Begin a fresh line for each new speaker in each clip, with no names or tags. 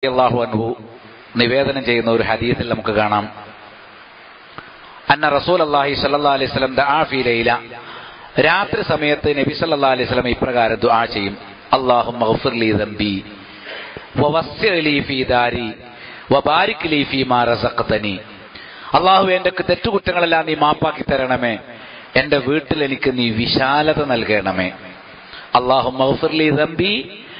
അള്ളാഹു അൻഹു നിവേദനം ചെയ്യുന്ന ഒരു ഹദീസിൽ നമുക്ക് കാണാം അന്ന റസൂൽ അള്ളാഹി സല്ലാ അലൈഹി സ്വലം ദാഫി ലൈല രാത്രി സമയത്ത് നബി സല്ലാ അലൈഹി സ്വലം ഇപ്രകാരം ദുആ ചെയ്യും അള്ളാഹു മഗ്ഫിർ ലി ദംബി വവസ്സി ലി ഫീ ദാരി വബാരിക് ലി ഫീ മാ റസഖ്തനി അള്ളാഹു എന്റെ തെറ്റുകുറ്റങ്ങളെല്ലാം നീ മാപ്പാക്കി തരണമേ എന്റെ വീട്ടിൽ എനിക്ക് നീ വിശാലത നൽകണമേ അള്ളാഹു മഗ്ഫിർ ലി ദംബി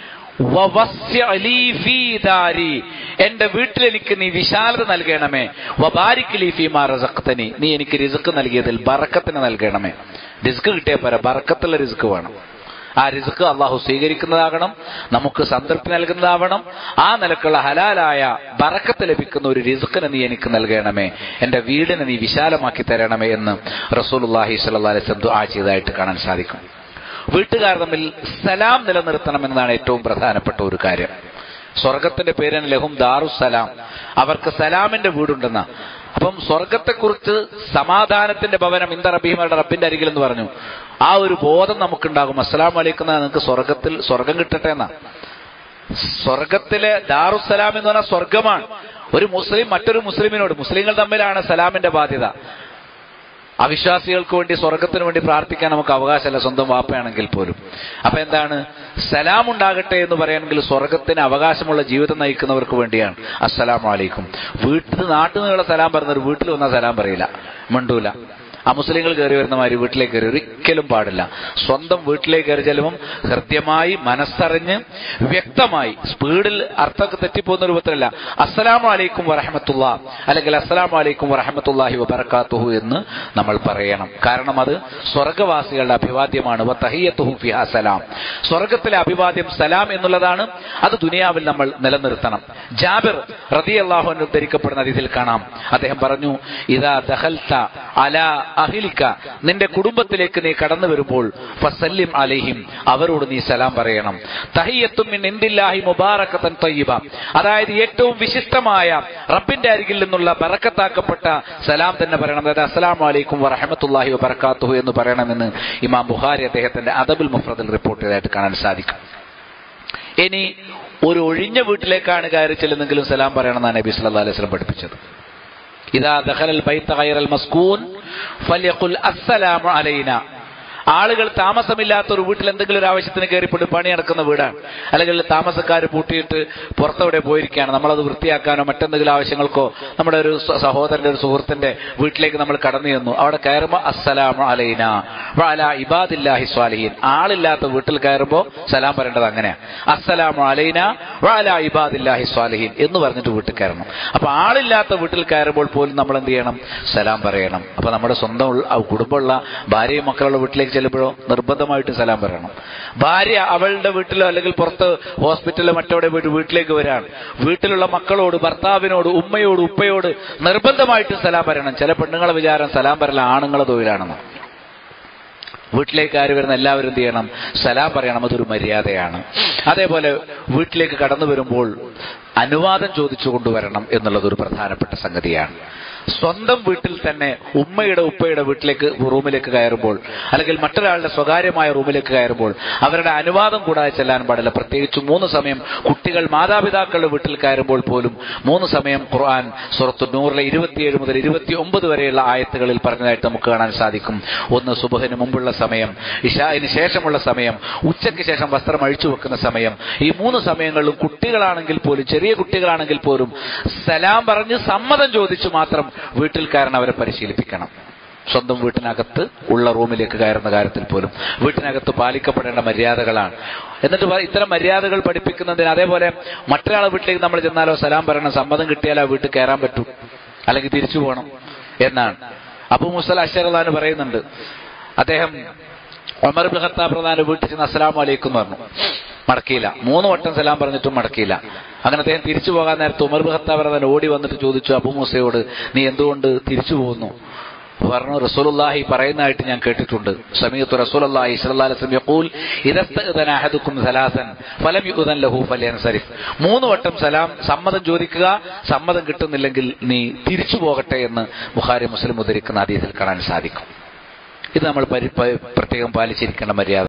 എന്റെ വീട്ടിൽ എനിക്ക് നീ വിശാലത നൽകണമേ വബാരിക് ലീഫിമാ റസഖ്തനി നീ എനിക്ക് റിസ്ക് നൽകിയതിൽ ബറക്കത്തിന് നൽകണമേ റിസ്ക് കിട്ടിയ പോരാ ബറക്കത്തുള്ള റിസ്ക് വേണം ആ റിസ്ക് അള്ളാഹു സ്വീകരിക്കുന്നതാകണം നമുക്ക് സംതൃപ്തി നൽകുന്നതാവണം ആ നിലക്കുള്ള ഹലാലായ ബറക്കത്ത് ലഭിക്കുന്ന ഒരു റിസ്ക്കിനെ നീ എനിക്ക് നൽകണമേ എന്റെ വീടിനെ നീ വിശാലമാക്കി തരണമേ എന്ന് റസൂലുല്ലാഹി സ്വല്ലല്ലാഹി അലൈഹി വസല്ലം ദുആ ചെയ്തതായിട്ട് കാണാൻ സാധിക്കും വീട്ടുകാർ തമ്മിൽ സലാം നിലനിർത്തണമെന്നതാണ് ഏറ്റവും പ്രധാനപ്പെട്ട ഒരു കാര്യം സ്വർഗത്തിന്റെ പേരാണ് ലഹും ദാറുസലാം അവർക്ക് സലാമിന്റെ വീടുണ്ടെന്ന അപ്പം സ്വർഗത്തെക്കുറിച്ച് സമാധാനത്തിന്റെ ഭവനം ഇന്ത റബീമയുടെ റബ്ബിന്റെ അരികിൽ എന്ന് പറഞ്ഞു ആ ഒരു ബോധം നമുക്കുണ്ടാകും അസ്സലാം വലൈക്കും നിങ്ങൾക്ക് സ്വർഗത്തിൽ സ്വർഗം കിട്ടട്ടെ എന്നാ സ്വർഗത്തിലെ ദാറുസലാം എന്ന് പറഞ്ഞാൽ സ്വർഗമാണ് ഒരു മുസ്ലിം മറ്റൊരു മുസ്ലിമിനോട് മുസ്ലിങ്ങൾ തമ്മിലാണ് സലാമിന്റെ ബാധ്യത അവിശ്വാസികൾക്ക് വേണ്ടി സ്വർഗത്തിന് വേണ്ടി പ്രാർത്ഥിക്കാൻ നമുക്ക് അവകാശമല്ല സ്വന്തം വാപ്പയാണെങ്കിൽ പോലും അപ്പൊ എന്താണ് സലാം ഉണ്ടാകട്ടെ എന്ന് പറയുകയാണെങ്കിൽ സ്വർഗത്തിന് അവകാശമുള്ള ജീവിതം നയിക്കുന്നവർക്ക് വേണ്ടിയാണ് അസ്സലാം വലൈക്കും വീട്ടിൽ നാട്ടിൽ നിന്നുള്ള സലാം പറയുന്നവർ വീട്ടിൽ വന്നാൽ സലാം പറയില്ല മിണ്ടൂല ആ മുസ്ലിങ്ങൾ കയറി വരുന്ന മാതിരി വീട്ടിലേക്ക് കയറി ഒരിക്കലും പാടില്ല സ്വന്തം വീട്ടിലേക്ക് കയറി ചെല്ലുമ്പം ഹൃദ്യമായി മനസ്സറിഞ്ഞ് വ്യക്തമായി സ്പീഡിൽ അർത്ഥമൊക്കെ തെറ്റിപ്പോകുന്ന രൂപത്തിലല്ല അസ്സലാമു അലൈക്കും വറഹമത്തുള്ള അല്ലെങ്കിൽ അസ്സലാമു അലൈക്കും വറഹമത്തുല്ലാഹി വബർക്കാത്തുഹു എന്ന് നമ്മൾ പറയണം കാരണം അത് സ്വർഗവാസികളുടെ അഭിവാദ്യമാണ് വത്തഹിയത്തുഹു ഫിഹാ സലാം സ്വർഗത്തിലെ അഭിവാദ്യം സലാം എന്നുള്ളതാണ് അത് ദുനിയാവിൽ നമ്മൾ നിലനിർത്തണം ജാബിർ റതി അള്ളാഹു ഉദ്ധരിക്കപ്പെടുന്ന രീതിയിൽ കാണാം അദ്ദേഹം പറഞ്ഞു ഇതാ ദഹൽത്ത അല അഹിലിക്ക നിന്റെ കുടുംബത്തിലേക്ക് നീ കടന്നു വരുമ്പോൾ ഫസല്ലിം അലൈഹിം അവരോട് നീ സലാം പറയണം തഹിയത്തും മിൻ ഇന്ദില്ലാഹി മുബാറക്കത്തൻ തയ്യിബ അതായത് ഏറ്റവും വിശിഷ്ടമായ റബ്ബിന്റെ അരികിൽ നിന്നുള്ള ബറക്കത്താക്കപ്പെട്ട സലാം തന്നെ പറയണം അതായത് അസ്സലാമു അലൈക്കും വറഹമത്തുല്ലാഹി വബർക്കാത്തുഹു എന്ന് പറയണമെന്ന് ഇമാം ബുഖാരി അദ്ദേഹത്തിന്റെ അദബുൽ മുഫ്രദിൽ റിപ്പോർട്ട് ചെയ്തതായിട്ട് കാണാൻ സാധിക്കും ഇനി ഒരു ഒഴിഞ്ഞ വീട്ടിലേക്കാണ് കയറി ചെല്ലുന്നെങ്കിലും സലാം പറയണമെന്നാണ് നബി സല്ലല്ലാഹു അലൈഹി വസല്ലം പഠിപ്പിച്ചത് ഇതാ ദഖലൽ ബൈത്ത ഗൈറൽ മസ്കൂൻ ഫല്യഖുൽ അസ്സലാമു അലൈന ആളുകൾ താമസമില്ലാത്ത ഒരു വീട്ടിൽ എന്തെങ്കിലും ഒരു ആവശ്യത്തിന് കയറിപ്പെട്ട് പണി നടക്കുന്ന വീടാണ് അല്ലെങ്കിൽ താമസക്കാർ പൂട്ടിയിട്ട് പുറത്തെവിടെ പോയിരിക്കുകയാണ് നമ്മളത് വൃത്തിയാക്കാനോ മറ്റെന്തെങ്കിലും ആവശ്യങ്ങൾക്കോ നമ്മുടെ ഒരു സഹോദരന്റെ ഒരു സുഹൃത്തിന്റെ വീട്ടിലേക്ക് നമ്മൾ കടന്നു ചെന്നു അവിടെ കയറുമ്പോൾ അസ്സലാമു അലൈന അല ഇബാദില്ലാഹി സ്വാലിഹീൻ ആളില്ലാത്ത വീട്ടിൽ കയറുമ്പോൾ സലാം പറയേണ്ടത് അങ്ങനെയാണ് അസ്സലാമു അലൈന അല ഇബാദില്ലാഹി സ്വാലിഹീൻ എന്ന് പറഞ്ഞിട്ട് വീട്ടിൽ കയറണം അപ്പൊ ആളില്ലാത്ത വീട്ടിൽ കയറുമ്പോൾ പോലും നമ്മൾ എന്ത് ചെയ്യണം സലാം പറയണം അപ്പൊ നമ്മുടെ സ്വന്തം കുടുംബമുള്ള ഭാര്യയും മക്കളുള്ള വീട്ടിലേക്ക് ചെല്ലുമ്പോഴോ നിർബന്ധമായിട്ട് സലാം പറയണം ഭാര്യ അവളുടെ വീട്ടിലോ അല്ലെങ്കിൽ പുറത്ത് ഹോസ്പിറ്റലിലോ മറ്റവിടെ പോയിട്ട് വീട്ടിലേക്ക് വരാണ് വീട്ടിലുള്ള മക്കളോട് ഭർത്താവിനോട് ഉമ്മയോട് ഉപ്പയോട് നിർബന്ധമായിട്ട് സലാം പറയണം ചില പെണ്ണുങ്ങളെ വിചാരം സലാം പറയല ആണുങ്ങളെ തൊഴിലാണെന്ന് വീട്ടിലേക്ക് ആര് വരുന്ന എല്ലാവരും എന്ത് ചെയ്യണം സലാം പറയണം അതൊരു മര്യാദയാണ് അതേപോലെ വീട്ടിലേക്ക് കടന്നു വരുമ്പോൾ അനുവാദം ചോദിച്ചു കൊണ്ടുവരണം എന്നുള്ളത് ഒരു പ്രധാനപ്പെട്ട സംഗതിയാണ് സ്വന്തം വീട്ടിൽ തന്നെ ഉമ്മയുടെ ഉപ്പയുടെ വീട്ടിലേക്ക് റൂമിലേക്ക് കയറുമ്പോൾ അല്ലെങ്കിൽ മറ്റൊരാളുടെ സ്വകാര്യമായ റൂമിലേക്ക് കയറുമ്പോൾ അവരുടെ അനുവാദം കൂടാതെ ചെല്ലാൻ പാടില്ല പ്രത്യേകിച്ച് മൂന്ന് സമയം കുട്ടികൾ മാതാപിതാക്കളുടെ വീട്ടിൽ കയറുമ്പോൾ പോലും മൂന്ന് സമയം ഖുർആൻ സുറത്തു നൂറിലെ ഇരുപത്തിയേഴ് മുതൽ ഇരുപത്തി ഒമ്പത് വരെയുള്ള ആയത്തുകളിൽ പറഞ്ഞതായിട്ട് നമുക്ക് കാണാൻ സാധിക്കും ഒന്ന് സുബഹിന് മുമ്പുള്ള സമയം ഇഷായിന് ശേഷമുള്ള സമയം ഉച്ചയ്ക്ക് ശേഷം വസ്ത്രം അഴിച്ചു വെക്കുന്ന സമയം ഈ മൂന്ന് സമയങ്ങളിലും കുട്ടികളാണെങ്കിൽ പോലും ചെറിയ കുട്ടികളാണെങ്കിൽ പോലും സലാം പറഞ്ഞ് സമ്മതം ചോദിച്ചു മാത്രം വീട്ടിൽ കയറാൻ അവരെ പരിശീലിപ്പിക്കണം സ്വന്തം വീട്ടിനകത്ത് ഉള്ള റൂമിലേക്ക് കയറുന്ന കാര്യത്തിൽ പോലും വീട്ടിനകത്ത് പാലിക്കപ്പെടേണ്ട മര്യാദകളാണ് എന്നിട്ട് ഇത്തരം മര്യാദകൾ പഠിപ്പിക്കുന്നതിന് അതേപോലെ മറ്റൊരാളെ വീട്ടിലേക്ക് നമ്മൾ ചെന്നാലോ സലാം പറയണം സമ്മതം കിട്ടിയാലോ വീട്ടിൽ കയറാൻ പറ്റൂ അല്ലെങ്കിൽ തിരിച്ചു പോകണം എന്നാണ് അബു മുസൽ അഷറലാന് പറയുന്നുണ്ട് അദ്ദേഹം ഒമർ ബിൻ ഖത്താബ് പ്രധാന വീട്ടിൽ ചെന്ന് അസ്സലാം വലൈക്കും എന്ന് പറഞ്ഞു മടക്കിയില്ല മൂന്ന് വട്ടം സലാം പറഞ്ഞിട്ടും മടക്കിയില്ല അങ്ങനെ അദ്ദേഹം തിരിച്ചു പോകാൻ നേരത്ത് ഉമർ ബിൻ ഖത്താബ് പ്രധാൻ ഓടി വന്നിട്ട് ചോദിച്ചു അബു മൂസയോട് നീ എന്തുകൊണ്ട് തിരിച്ചു പോകുന്നു പറഞ്ഞു റസൂലുള്ളാഹി പറയുന്നതായിട്ട് ഞാൻ കേട്ടിട്ടുണ്ട് സമീഅത്തു റസൂലുള്ളാഹി സ്വല്ലല്ലാഹി അലൈഹി വസല്ലം യഖൂൽ ഇദസ്തഅദന അഹദുക്കും സലാസൻ ഫലം യുദൻ ലഹു ഫലയൻസരിഫ് മൂന്ന് വട്ടം സലാം സമ്മതം ചോദിക്കുക സമ്മതം കിട്ടുന്നില്ലെങ്കിൽ നീ തിരിച്ചു പോകട്ടെ എന്ന് ബുഖാരി മുസ്ലിം ഉദ്ധരിക്കുന്ന ഹദീസിൽ കാണാൻ സാധിക്കും ഇത് നമ്മൾ പ്രത്യേകം പാലിച്ചിരിക്കേണ്ട മര്യാദ